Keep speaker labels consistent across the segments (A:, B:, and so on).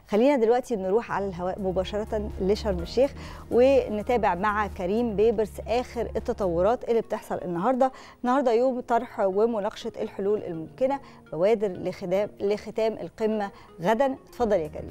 A: خلينا دلوقتي نروح على الهواء مباشرة لشرم الشيخ ونتابع مع كريم بيبرس آخر التطورات اللي بتحصل النهاردة النهاردة يوم طرح ومناقشة الحلول الممكنة بوادر لختام, لختام القمة غدا اتفضل يا كريم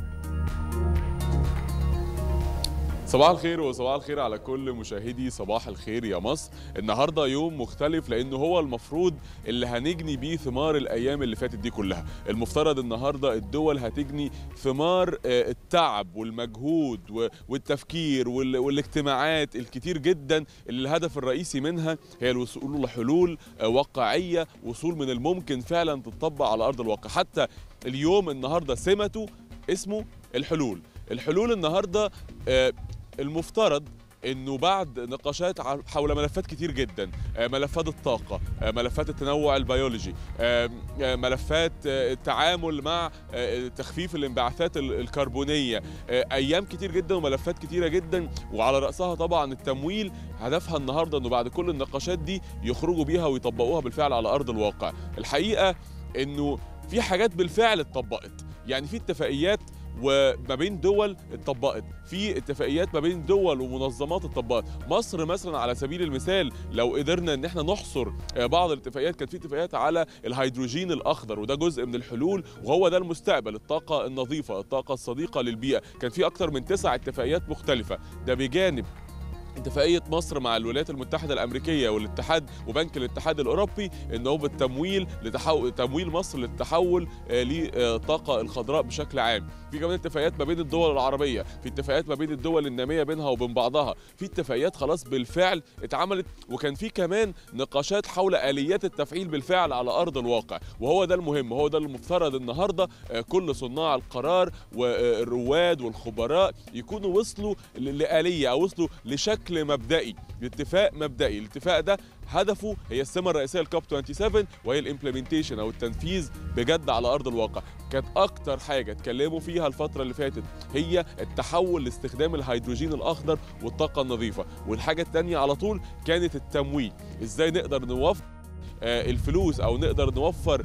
B: صباح الخير وصباح الخير على كل مشاهدي صباح الخير يا مصر النهارده يوم مختلف لانه هو المفروض اللي هنجني بيه ثمار الايام اللي فاتت دي كلها المفترض النهارده الدول هتجني ثمار التعب والمجهود والتفكير والاجتماعات الكتير جدا اللي الهدف الرئيسي منها هي الوصول لحلول واقعيه وصول من الممكن فعلا تطبق على ارض الواقع حتى اليوم النهارده سمته اسمه الحلول الحلول النهارده المفترض انه بعد نقاشات حول ملفات كتير جدا ملفات الطاقه ملفات التنوع البيولوجي ملفات التعامل مع تخفيف الانبعاثات الكربونيه ايام كتير جدا وملفات كتيره جدا وعلى راسها طبعا التمويل هدفها النهارده انه بعد كل النقاشات دي يخرجوا بيها ويطبقوها بالفعل على ارض الواقع الحقيقه انه في حاجات بالفعل اتطبقت يعني في اتفاقيات وما بين دول اتطبقت في اتفاقيات ما بين دول ومنظمات اتطبقت مصر مثلا على سبيل المثال لو قدرنا ان احنا نحصر بعض الاتفاقيات كانت في اتفاقيات على الهيدروجين الاخضر وده جزء من الحلول وهو ده المستقبل الطاقه النظيفه الطاقه الصديقه للبيئه كان في اكتر من تسع اتفاقيات مختلفه ده بجانب اتفاقيه مصر مع الولايات المتحده الامريكيه والاتحاد وبنك الاتحاد الاوروبي ان هو بالتمويل لتحول تمويل مصر للتحول للطاقه الخضراء بشكل عام في كمان اتفاقيات ما بين الدول العربيه في اتفاقيات ما بين الدول الناميه بينها وبين بعضها في اتفاقيات خلاص بالفعل اتعملت وكان في كمان نقاشات حول اليات التفعيل بالفعل على ارض الواقع وهو ده المهم هو ده المفترض النهارده كل صناع القرار والرواد والخبراء يكونوا وصلوا لآلية او وصلوا لشكل بشكل مبدئي لاتفاق مبدئي الاتفاق ده هدفه هي السمه الرئيسيه لكاب 27 وهي الامبلمنتيشن او التنفيذ بجد على ارض الواقع كانت اكتر حاجه اتكلموا فيها الفتره اللي فاتت هي التحول لاستخدام الهيدروجين الاخضر والطاقه النظيفه والحاجه الثانيه على طول كانت التمويل ازاي نقدر نوفر الفلوس او نقدر نوفر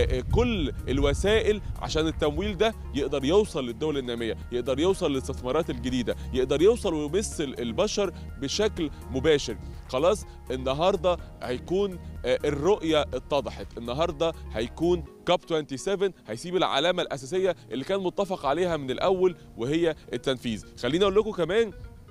B: كل الوسائل عشان التمويل ده يقدر يوصل للدول الناميه يقدر يوصل للاستثمارات الجديده يقدر يوصل ويمس البشر بشكل مباشر خلاص النهارده هيكون الرؤيه اتضحت النهارده هيكون كاب 27 هيسيب العلامه الاساسيه اللي كان متفق عليها من الاول وهي التنفيذ خليني اقول لكم كمان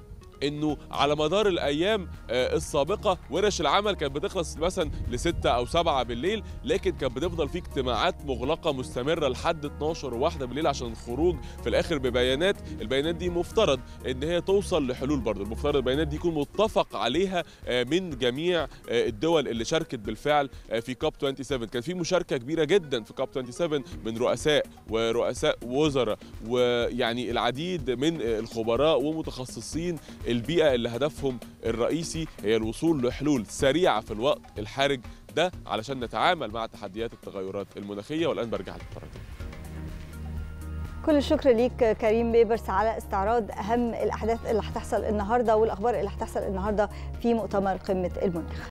B: انه على مدار الايام السابقه ورش العمل كانت بتخلص مثلا لستة او سبعة بالليل لكن كانت بتفضل في اجتماعات مغلقه مستمره لحد 12 وواحدة بالليل عشان الخروج في الاخر ببيانات البيانات دي مفترض ان هي توصل لحلول برضه المفترض البيانات دي يكون متفق عليها من جميع الدول اللي شاركت بالفعل في كاب 27 كان في مشاركه كبيره جدا في كاب 27 من رؤساء ورؤساء وزراء ويعني العديد من الخبراء ومتخصصين البيئة اللي هدفهم الرئيسي هي الوصول لحلول سريعة في الوقت الحرج ده علشان نتعامل مع تحديات التغيرات المناخية والآن برجع لك مرة
A: كل الشكر ليك كريم بيبرس على استعراض أهم الأحداث اللي هتحصل النهاردة والأخبار اللي هتحصل النهاردة في مؤتمر قمة المناخ